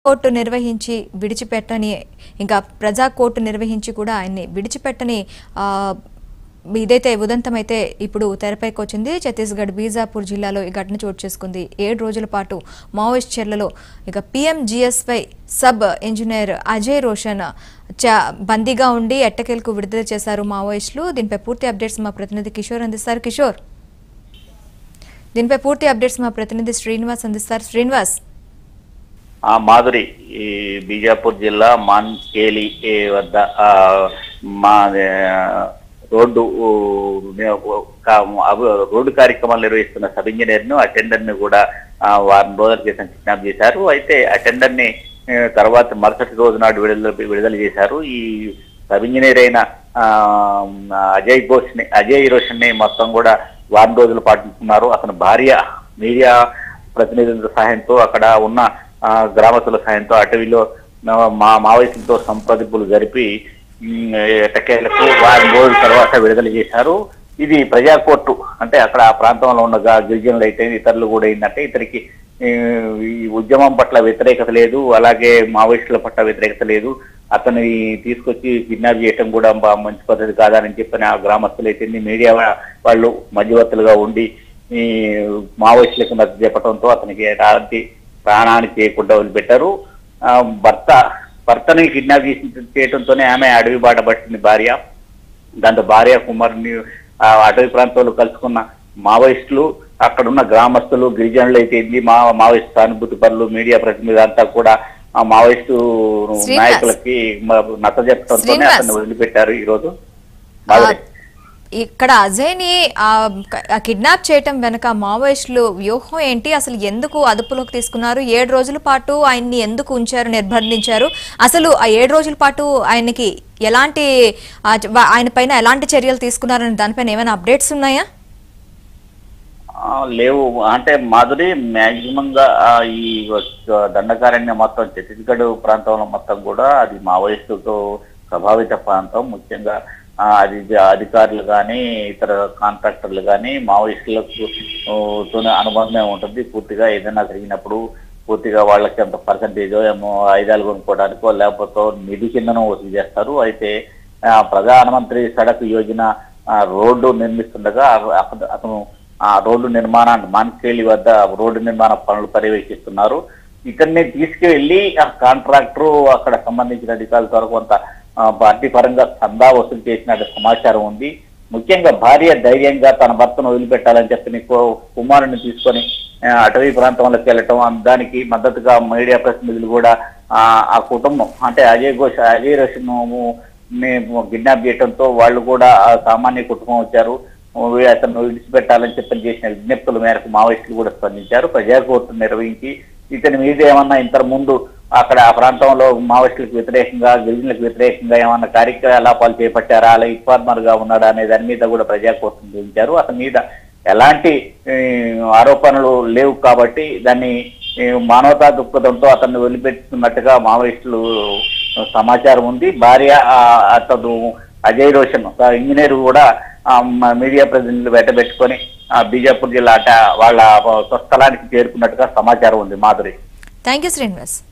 Court నిర్వహించి విడిచిపెట్టని ఇంకా ప్రజా కోర్టు నిర్వహించి కూడా ఆయన్ని విడిచిపెట్టని ఆ, ఇదైతే ఉదంతమైతే ఇప్పుడు తెరపైకి వచ్చింది ఛత్తీస్గఢ్ బీజాపూర్ జిల్లాలో ఈ ఘటన చోటు చేసుకుంది ఏడు రోజుల పాటు మావోయిస్ట్ చర్యలలో ఇక PMGSY sub engineer Ajay Roshan చ బందీగా ఉండి ఎట్టకేలకు విడుదల చేశారు మావోయిస్టులు దీనిపై పూర్తి అప్డేట్స్ మా ప్రతినిధి కిషోర్ అందిస్తారు కిషోర్ దీనిపై పూర్తి అప్డేట్స్ మా ప్రతినిధి శ్రీనివాస్ అందిస్తారు శ్రీనివాస్ ఆ మాధురి ఈ బీజాపూర్ జిల్లా మాన్కేలి ఏ వద్ద ఆ, మా ఆ, రోడ్డు ఊ, కా- అభి- రోడ్డు కార్యక్రమాలు నిర్వహిస్తున్న సబ్ ఇంజనీర్ ను అటెండర్ ని కూడా ఆ, వారం రోజుల క్రితం కిడ్నాప్ చేశారు అయితే అటెండర్ ని ఆ, తర్వాత మరుసటి రోజు నాడు విడుదల విడుదల చేశారు ఈ సబ్ ఇంజనీర్ అయిన ఆ, అజయ్ ఘోష్ ని అజయ్ రోషన్ ని మొత్తం కూడా వారం రోజులు పాటిస్తున్నారు అతని భార్య మీడియా ప్రతినిధుల సహాయంతో అక్కడ ఉన్న ఆ, గ్రామస్తుల సహాయంతో అటవీలో మా- మా మావోయిస్టులతో సంప్రదింపులు జరిపి ఉమ్, ఎట్టకేలకు వారం రోజుల తర్వాత విడుదల చేశారు ఇది ప్రజా కోర్టు అంటే అక్కడ ఆ ప్రాంతంలో ఉన్న గా- గిరిజనులు అయితే ఇతరులు కూడా ఏంటంటే ఇతనికి ఈ ఈ ఉద్యమం పట్ల వ్యతిరేకత లేదు అలాగే మావోయిస్టుల పట్ల వ్యతిరేకత లేదు అతన్ని తీసుకొచ్చి కిడ్నాప్ చేయటం కూడా బా- మంచి పద్ధతి కాదని చెప్పని ఆ గ్రామస్తులు అయితే మీడియా వాళ్ళు మధ్యవర్తులుగా ఉండి ఈ మావోయిస్టులకు మద్దతు చెప్పడంతో అతనికి ఎలాంటి ప్రాణాన్ని చేయకుండా వదిలిపెట్టారు ఆ, భర్త భర్తని కిడ్నాప్ చేసి చేయడంతోనే ఆమె అడవి బాట పట్టింది భార్య దాంతో భార్య కుమారుని ఆ అటవీ ప్రాంతంలో కలుసుకున్న మావోయిస్టులు అక్కడ ఉన్న గ్రామస్తులు గిరిజనులు అయితే ఏంది మా మావోయిస్ట్ సానుభూతి పనులు మీడియా ప్రతినిధులు అంతా కూడా ఆ మావోయిస్టు శ్రీనివాస్. నాయకులకి నచ్చ చెప్పడంతోనే శ్రీనివాస్. అతన్ని వదిలిపెట్టారు ఈ రోజు ఆ, ఇక్కడ అజయ్ని ఆ, క- ఆ కిడ్నాప్ చేయటం వెనక మావోయిస్టులు వ్యూహం ఏంటి అసలు ఎందుకు అదుపులోకి తీసుకున్నారు ఏడు రోజుల పాటు ఆయన్ని ఎందుకు ఉంచారు నిర్బంధించారు అసలు ఆ ఏడు రోజుల పాటు ఆయనకి ఎలాంటి ఆ, చ- వా- ఆయన పైన ఎలాంటి చర్యలు తీసుకున్నారని దానిపైన ఏమైనా అప్డేట్స్ ఉన్నాయా ఆ, లేవు అంటే మాధురి మాక్సిమం గా ఆ, ఈ వ- దండకారణ్యం మొత్తం ఛత్తీస్గఢ్ ప్రాంతంలో మొత్తం కూడా అది మావోయిస్టులతో ప్రభావిత ప్రాంతం ముఖ్యంగా ఆ, అది జ- అధికారులు కానీ ఇతర కాంట్రాక్టర్లు కానీ మావోయిస్టులకు ఊ, తోనే అనుబంధం ఉంటుంది పూర్తిగా ఏదైనా జరిగినప్పుడు పూర్తిగా వాళ్ళకి అంత పర్సంటేజ్ ఏమో ఆయుధాలు కొనుక్కోవడానికో లేకపోతే నిధి కిందనో వసూలు చేస్తారు అయితే ఆ, ప్రధానమంత్రి సడక్ యోజన ఆ, రోడ్డు నిర్మిస్తుండగా అ- అత- అతను ఆ రోడ్డు నిర్మాణాన్ని మాన్కేలి వద్ద రోడ్డు నిర్మాణ పనులు పర్యవేక్షిస్తున్నారు ఇతన్ని తీసుకువెళ్లి ఆ కాంట్రాక్టర్ అక్కడ సంబంధించిన అధికారుల వరకు కొంత ఆ, పార్టీ పరంగా చందా వసూలు చేసినట్టు సమాచారం ఉంది ముఖ్యంగా భార్య ధైర్యంగా తన భర్తను వదిలిపెట్టాలని చెప్పి నీకు కుమారుని తీసుకొని ఆ, అటవీ ప్రాంతంలోకి వెళ్ళటం ఆ, దానికి మద్దతుగా మీడియా ప్రతినిధులు కూడా ఆ ఆ కుటుంబం అంటే అజయ్ ఘోష్ అజయ్ రోషన్ మేము కిడ్నాప్ చేయడంతో వాళ్ళు కూడా ఆ సామాన్య కుటుంబం వచ్చారు వీ- అతను విడిచిపెట్టాలని చెప్పని చేసిన విజ్ఞప్తుల మేరకు మావోయిస్టులు కూడా స్పందించారు ప్రజా కోర్టు నిర్వహించి ఇతని మీద ఏమన్నా ఇంతకు ముందు అక్కడ ఆ ప్రాంతంలో మావోయిస్టులకు వ్యతిరేకంగా గిరిజనులకు వ్యతిరేకంగా ఏమన్నా కార్యకలాపాలు చేపట్టారా అలా ఇన్ఫార్మర్ గా ఉన్నాడా అనే దాని మీద కూడా ప్రజా కోర్టు నిర్వహించారు అతని మీద ఎలాంటి ఈ, ఆరోపణలు లేవు కాబట్టి దాన్ని ఈ, మానవతా దృక్పథంతో అతన్ని వదిలిపెట్టుకున్నట్టుగా మావోయిస్టులు సమాచారం ఉంది భార్య ఆ, అతను అజయ్ రోషన్ ఒక ఇంజనీర్ కూడా ఆ, మ- మీడియా ప్రతినిధులు వెంటబెట్టుకొని ఆ, బీజాపూర్ జిల్లా అట వాళ్ళ స్వస్థలానికి చేరుకున్నట్టుగా సమాచారం ఉంది మాధురి థ్యాంక్ యూ శ్రీనివాస్